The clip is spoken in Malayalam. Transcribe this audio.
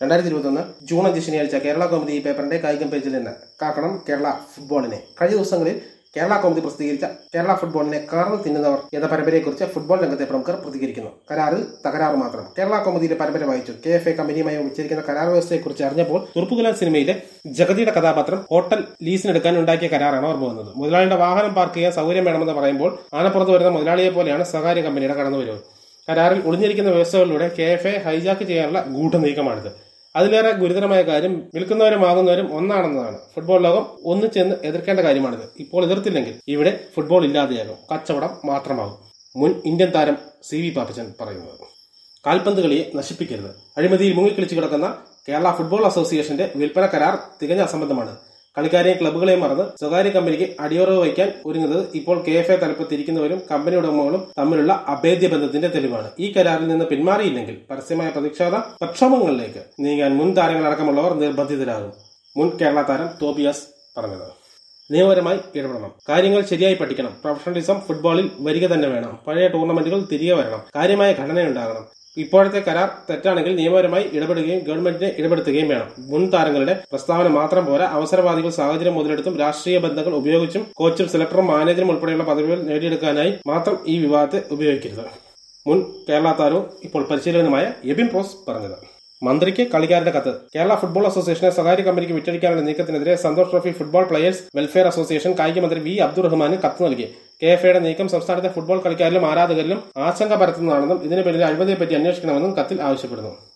രണ്ടായിരത്തി ഇരുപത്തൊന്ന് ജൂൺ അഞ്ച് ശനിയാഴ്ച കേരള കൗമുദി ഈ പേപ്പറിന്റെ കായികം പേജിൽ നിന്ന് കാക്കണം കേരള ഫുട്ബോളിനെ കഴിഞ്ഞ ദിവസങ്ങളിൽ കേരള കൗമുദി പ്രസിദ്ധീകരിച്ച കേരള ഫുട്ബോളിനെ കാർന്ന് തിന്നുന്നവർ എന്ന പരമ്പരയെക്കുറിച്ച് ഫുട്ബോൾ രംഗത്തെ പ്രമുഖർ പ്രതികരിക്കുന്നു കരാറിൽ തകരാറ് മാത്രം കേരള കൗമുദിയിലെ പരമ്പര വായിച്ചു കെ എഫ് എ കമ്പനിയുമായി വെച്ചിരിക്കുന്ന കരാർ വ്യവസ്ഥയെക്കുറിച്ച് അറിഞ്ഞപ്പോൾ തുറപ്പുകലാൻ സിനിമയിലെ ജഗതിയുടെ കഥാപാത്രം ഹോട്ടൽ ലീസിനെടുക്കാൻ ഉണ്ടാക്കിയ കരാറാണ് ഓർമ്മ വന്നത് മുതലാളിയുടെ വാഹനം പാർക്ക് ചെയ്യാൻ സൗകര്യം വേണമെന്ന് പറയുമ്പോൾ ആനപ്പുറത്ത് വരുന്ന മുതലാളിയെ പോലെയാണ് സ്വകാര്യ കമ്പനിയുടെ കടന്നുവരവ് കരാറിൽ ഒളിഞ്ഞിരിക്കുന്ന വ്യവസ്ഥകളിലൂടെ കെ എഫ് എ ഹൈജാക്ക് ചെയ്യാനുള്ള ഗൂഢനീക്കമാണിത് അതിലേറെ ഗുരുതരമായ കാര്യം വിൽക്കുന്നവരും വാങ്ങുന്നവരും ഒന്നാണെന്നതാണ് ഫുട്ബോൾ ലോകം ഒന്നിച്ചെന്ന് എതിർക്കേണ്ട കാര്യമാണിത് ഇപ്പോൾ എതിർത്തില്ലെങ്കിൽ ഇവിടെ ഫുട്ബോൾ ഇല്ലാതെയാകും കച്ചവടം മാത്രമാകും മുൻ ഇന്ത്യൻ താരം സി വി പാപ്പച്ചൻ പറയുന്നത് കാൽപന്ത് കളിയെ നശിപ്പിക്കരുത് അഴിമതിയിൽ മുങ്ങിക്കളിച്ചു കിടക്കുന്ന കേരള ഫുട്ബോൾ അസോസിയേഷന്റെ വിൽപ്പന കരാർ തികഞ്ഞ അസംബന്ധമാണ് കളിക്കാരെയും ക്ലബ്ബുകളെയും മറന്ന് സ്വകാര്യ കമ്പനിക്ക് അടിയുറവ് വയ്ക്കാൻ ഒരുങ്ങുന്നത് ഇപ്പോൾ കെ എഫ് എ തലപ്പത്തിരിക്കുന്നവരും കമ്പനി ഉടമകളും തമ്മിലുള്ള അഭേദ്യ ബന്ധത്തിന്റെ തെളിവാണ് ഈ കരാറിൽ നിന്ന് പിന്മാറിയില്ലെങ്കിൽ പരസ്യമായ പ്രതിഷേധ പ്രക്ഷോഭങ്ങളിലേക്ക് നീങ്ങാൻ മുൻ താരങ്ങളടക്കമുള്ളവർ നിർബന്ധിതരാകും മുൻ കേരള താരം തോബിയാസ് പറഞ്ഞത് നിയമപരമായി ഇടപെടണം കാര്യങ്ങൾ ശരിയായി പഠിക്കണം പ്രൊഫഷണലിസം ഫുട്ബോളിൽ വരിക തന്നെ വേണം പഴയ ടൂർണമെന്റുകൾ തിരികെ വരണം കാര്യമായ ഘടനയുണ്ടാകണം ഇപ്പോഴത്തെ കരാർ തെറ്റാണെങ്കിൽ നിയമപരമായി ഇടപെടുകയും ഗവൺമെന്റിനെ ഇടപെടുത്തുകയും വേണം മുൻ താരങ്ങളുടെ പ്രസ്താവന മാത്രം പോരാ അവസരവാദികൾ സാഹചര്യം മുതലെടുത്തും രാഷ്ട്രീയ ബന്ധങ്ങൾ ഉപയോഗിച്ചും കോച്ചും സെലക്ടറും മാനേജറും ഉൾപ്പെടെയുള്ള പദവികൾ നേടിയെടുക്കാനായി മാത്രം ഈ വിവാദത്തെ ഉപയോഗിക്കരുത് മുൻ കേരള താരവും ഇപ്പോൾ പരിശീലകനുമായ എബിൻ പ്രോസ് പറഞ്ഞത് മന്ത്രിക്ക് കളിക്കാരുടെ കത്ത് കേരള ഫുട്ബോൾ അസോസിയേഷനെ സ്വകാര്യ കമ്പനിക്ക് വിറ്റഴിക്കാനുള്ള നീക്കത്തിനെതിരെ Santosh trophy football players welfare association കായിക മന്ത്രി വി അബ്ദുറഹ്മാന് കത്ത് നൽകി കെ എഫ് എയുടെ നീക്കം സംസ്ഥാനത്തെ ഫുട്ബോൾ കളിക്കാരിലും ആരാധകരിലും ആശങ്ക പരത്തുന്നതാണെന്നും ഇതിന് പിന്നിലെ അഴിമതിയെപ്പറ്റി അന്വേഷിക്കണമെന്നും കത്തിൽ ആവശ്യപ്പെടുന്നു